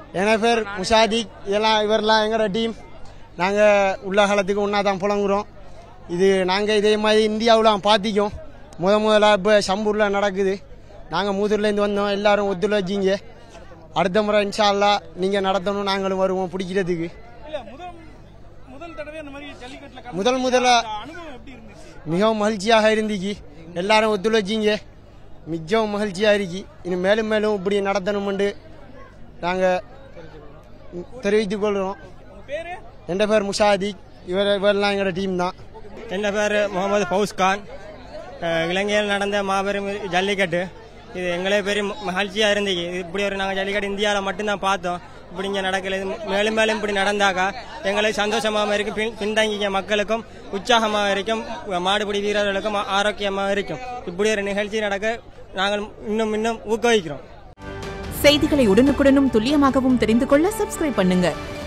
என பேர் முஷாதிக் இதெல்லாம் இவரெல்லாம் எங்களோட டீம் நாங்கள் உள்ள காலத்துக்கு ஒன்றா தான் புலங்குறோம் இது நாங்கள் இதே மாதிரி இந்தியாவில் பார்த்திக்கோம் முத முதல்ல இப்போ சம்பூரில் நடக்குது நாங்கள் மூதூர்லேருந்து வந்தோம் எல்லாரும் ஒத்துழைச்சிங்க அடுத்த முறை இன்ஷா அல்லா நீங்கள் நடத்தணும் நாங்களும் வருவோம் பிடிக்கிறதுக்கு இல்ல முதல் முதல் தடவை அந்த மாதிரி ஜல்லிக்கட்டுல கலந்து- முதல் முதல்ல அனுபவம் எப்படி இருந்துச்சு மிகவும் மகிழ்ச்சியாக இருந்துச்சு எல்லாரும் ஒத்துழைச்சிங்க மிகவும் மகிழ்ச்சியாக இருக்கு இனி மேலும் மேலும் இப்படி நடத்தணும்னு நாங்கள் தெரிவித்துக் கொள்கிறோம் உங்க பேரு என் பேர் முஷாதிக் இவர் இவரெல்லாம் எங்களோட டீம் தான் என் பேர் முகமது ஃபவுஸ்கான் அஹ் இலங்கையில் நடந்த மாபெரும் ஜல்லிக்கட்டு இது எங்களே பெரிய ம- மகிழ்ச்சியா இருந்துச்சு இது இப்படி ஒரு நாங்கள் ஜல்லிக்கட்டு இந்தியாவில் மட்டும்தான் பார்த்தோம் இப்படி இங்கே நடக்கல இது மேலும் மேலும் இப்படி நடந்தாக்கா எங்களுக்கு சந்தோஷமாக இருக்கும் பின் பின்தங்கிய மக்களுக்கும் உற்சாகமாக இருக்கும் மாடுபிடி வீரர்களுக்கும் ஆரோக்கியமாக இருக்கும் இப்படி ஒரு நிகழ்ச்சி நடக்க நாங்கள் இன்னும் இன்னும் ஊக்குவிக்கிறோம் செய்திகளை உடனுக்குடனும் துல்லியமாகவும் தெரிந்து கொள்ள சப்ஸ்கிரைப் பண்ணுங்க